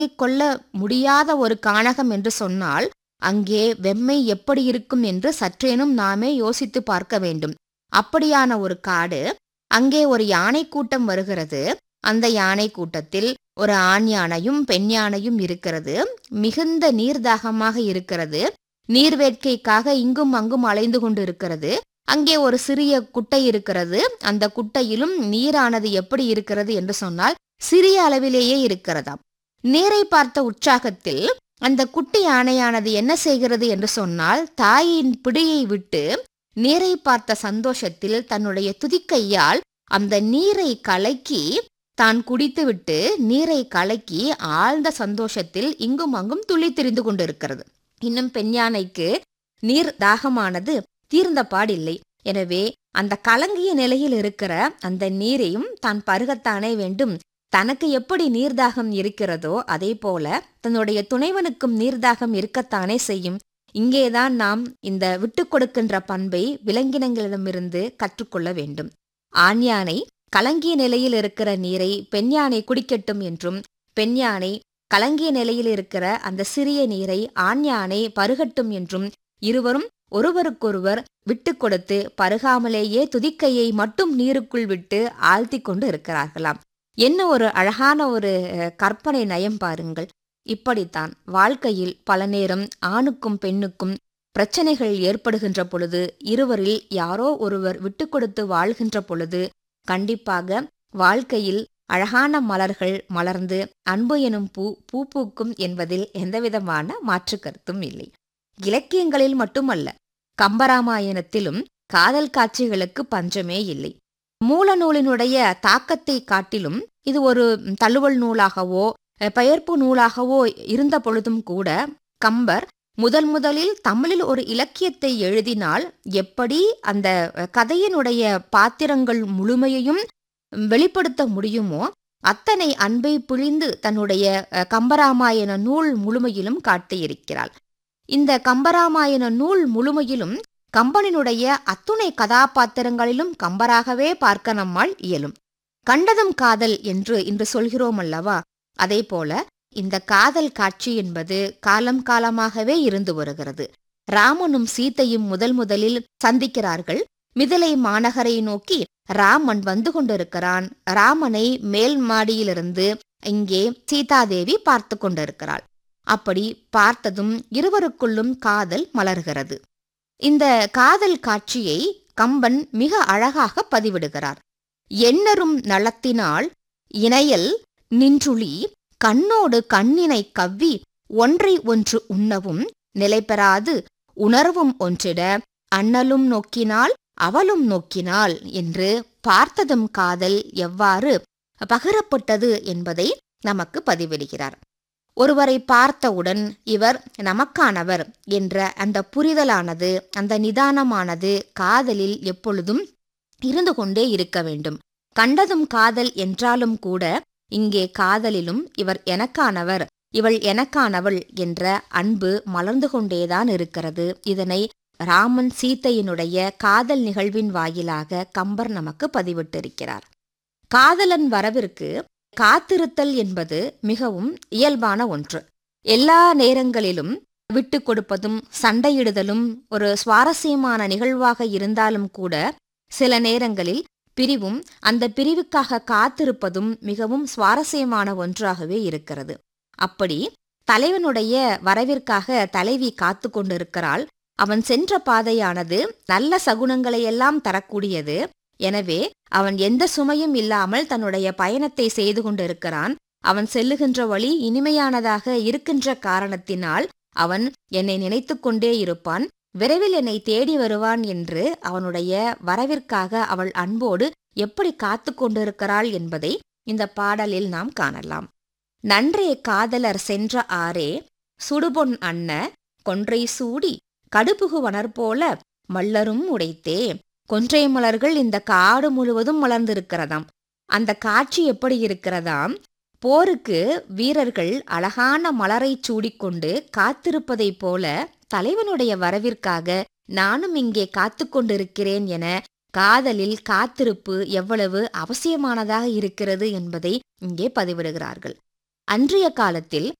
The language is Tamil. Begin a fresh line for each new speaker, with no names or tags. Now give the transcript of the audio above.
கொள்ள முடியாத ஒரு கானகம் என்று சொன்னால் அங்கே வெம்மை எப்படி இருக்கும் என்று சற்றேனும் நாமே யோசித்து பார்க்க வேண்டும் அப்படியான ஒரு காடு அங்கே ஒரு யானை கூட்டம் வருகிறது அந்த யானை கூட்டத்தில் ஒரு ஆண் யானையும் பெண் யானையும் இருக்கிறது மிகுந்த நீர்தாகமாக இருக்கிறது நீர்வேட்கைக்காக இங்கும் அங்கும் அலைந்து கொண்டு இருக்கிறது அங்கே ஒரு சிறிய குட்டை இருக்கிறது அந்த குட்டையிலும் நீரானது எப்படி இருக்கிறது என்று சொன்னால் சிறிய அளவிலேயே இருக்கிறதாம் நீரை பார்த்த உற்சாகத்தில் அந்த குட்டி யானையானது என்ன செய்கிறது என்று சொன்னால் தாயின் பிடியை விட்டு நீரை பார்த்த சந்தோஷத்தில் தன்னுடைய துதிக்கையால் அந்த நீரை கலக்கி தான் குடித்துவிட்டு நீரை கலக்கி ஆழ்ந்த சந்தோஷத்தில் இங்கும் அங்கும் துள்ளி திரிந்து கொண்டிருக்கிறது இன்னும் பெண் யானைக்கு நீர் தாகமானது தீர்ந்த பாடில்லை எனவே அந்த கலங்கிய நிலையில் இருக்கிற அந்த நீரையும் தான் பருகத்தானே வேண்டும் தனக்கு எப்படி நீர்தாகம் இருக்கிறதோ அதே போல தன்னுடைய துணைவனுக்கும் நீர்தாகம் இருக்கத்தானே செய்யும் இங்கேதான் நாம் இந்த விட்டு கொடுக்கின்ற பண்பை விலங்கினங்களிடமிருந்து கற்றுக்கொள்ள வேண்டும் ஆண் யானை கலங்கிய நிலையில் இருக்கிற நீரை பெண் யானை குடிக்கட்டும் என்றும் பெண் யானை கலங்கிய நிலையில் இருக்கிற அந்த சிறிய நீரை ஆண் யானை பருகட்டும் என்றும் இருவரும் ஒருவருக்கொருவர் விட்டு கொடுத்து பருகாமலேயே துதிக்கையை மட்டும் நீருக்குள் விட்டு ஆழ்த்தி கொண்டு இருக்கிறார்களாம் என்ன ஒரு அழகான ஒரு கற்பனை நயம் பாருங்கள் இப்படித்தான் வாழ்க்கையில் பல நேரம் ஆணுக்கும் பெண்ணுக்கும் பிரச்சனைகள் ஏற்படுகின்ற பொழுது இருவரில் யாரோ ஒருவர் விட்டு கொடுத்து வாழ்கின்ற பொழுது கண்டிப்பாக வாழ்க்கையில் அழகான மலர்கள் மலர்ந்து அன்பு எனும் பூ பூ பூக்கும் என்பதில் எந்தவிதமான மாற்று கருத்தும் இல்லை இலக்கியங்களில் மட்டுமல்ல கம்பராமாயணத்திலும் காதல் காட்சிகளுக்கு பஞ்சமே இல்லை மூல நூலினுடைய தாக்கத்தை காட்டிலும் இது ஒரு தழுவல் நூலாகவோ பெயர்ப்பு நூலாகவோ இருந்த பொழுதும் கூட கம்பர் முதல் முதலில் தமிழில் ஒரு இலக்கியத்தை எழுதினால் எப்படி அந்த கதையினுடைய பாத்திரங்கள் முழுமையையும் வெளிப்படுத்த முடியுமோ அத்தனை அன்பை பிழிந்து தன்னுடைய கம்பராமாயண நூல் முழுமையிலும் காட்டியிருக்கிறாள் இந்த கம்பராமாயண நூல் முழுமையிலும் கம்பனினுடைய அத்துணை கதாபாத்திரங்களிலும் கம்பராகவே பார்க்க நம்மால் இயலும் கண்டதும் காதல் என்று இன்று சொல்கிறோம் அல்லவா அதே போல இந்த காதல் காட்சி என்பது காலம் காலமாகவே இருந்து வருகிறது ராமனும் சீத்தையும் முதல் முதலில் சந்திக்கிறார்கள் மிதிலை மாநகரை நோக்கி ராமன் வந்து கொண்டிருக்கிறான் ராமனை மேல் மாடியிலிருந்து இங்கே சீதாதேவி பார்த்து கொண்டிருக்கிறாள் அப்படி பார்த்ததும் இருவருக்குள்ளும் காதல் மலர்கிறது இந்த காதல் காட்சியை கம்பன் மிக அழகாக பதிவிடுகிறார் எண்ணரும் நலத்தினால் இணையல் நின்றுளி கண்ணோடு கண்ணினை கவ்வி ஒன்றை ஒன்று உண்ணவும் நிலைபெறாது உணர்வும் ஒன்றிட அண்ணலும் நோக்கினால் அவளும் நோக்கினாள் என்று பார்த்ததும் காதல் எவ்வாறு பகிரப்பட்டது என்பதை நமக்கு பதிவிடுகிறார் ஒருவரை பார்த்தவுடன் இவர் நமக்கானவர் என்ற அந்த புரிதலானது அந்த நிதானமானது காதலில் எப்பொழுதும் இருந்து கொண்டே இருக்க வேண்டும் கண்டதும் காதல் என்றாலும் கூட இங்கே காதலிலும் இவர் எனக்கானவர் இவள் எனக்கானவள் என்ற அன்பு மலர்ந்து கொண்டேதான் இருக்கிறது இதனை ராமன் சீத்தையினுடைய காதல் நிகழ்வின் வாயிலாக கம்பர் நமக்கு பதிவிட்டிருக்கிறார் காதலன் வரவிற்கு காத்திருத்தல் என்பது மிகவும் இயல்பான ஒன்று எல்லா நேரங்களிலும் விட்டு கொடுப்பதும் சண்டையிடுதலும் ஒரு சுவாரஸ்யமான நிகழ்வாக இருந்தாலும் கூட சில நேரங்களில் பிரிவும் அந்த பிரிவுக்காக காத்திருப்பதும் மிகவும் சுவாரஸ்யமான ஒன்றாகவே இருக்கிறது அப்படி தலைவனுடைய வரவிற்காக தலைவி காத்து கொண்டிருக்கிறாள் அவன் சென்ற பாதையானது நல்ல சகுனங்களையெல்லாம் தரக்கூடியது எனவே அவன் எந்த சுமையும் இல்லாமல் தன்னுடைய பயணத்தை செய்து கொண்டிருக்கிறான் அவன் செல்லுகின்ற வழி இனிமையானதாக இருக்கின்ற காரணத்தினால் அவன் என்னை நினைத்து கொண்டே இருப்பான் விரைவில் என்னை தேடி வருவான் என்று அவனுடைய வரவிற்காக அவள் அன்போடு எப்படி காத்து கொண்டிருக்கிறாள் என்பதை இந்த பாடலில் நாம் காணலாம் நன்றே காதலர் சென்ற ஆரே சுடுபொன் அன்ன கொன்றை சூடி கடுப்புகுவனர் போல மல்லரும் உடைத்தே கொன்றை மலர்கள் இந்த காடு முழுவதும் மலர்ந்திருக்கிறதாம் அந்த காட்சி எப்படி இருக்கிறதாம் போருக்கு வீரர்கள் அழகான மலரை சூடிக்கொண்டு காத்திருப்பதைப் போல தலைவனுடைய வரவிற்காக நானும் இங்கே காத்து கொண்டிருக்கிறேன் என காதலில் காத்திருப்பு எவ்வளவு அவசியமானதாக இருக்கிறது என்பதை இங்கே பதிவிடுகிறார்கள் அன்றைய காலத்தில்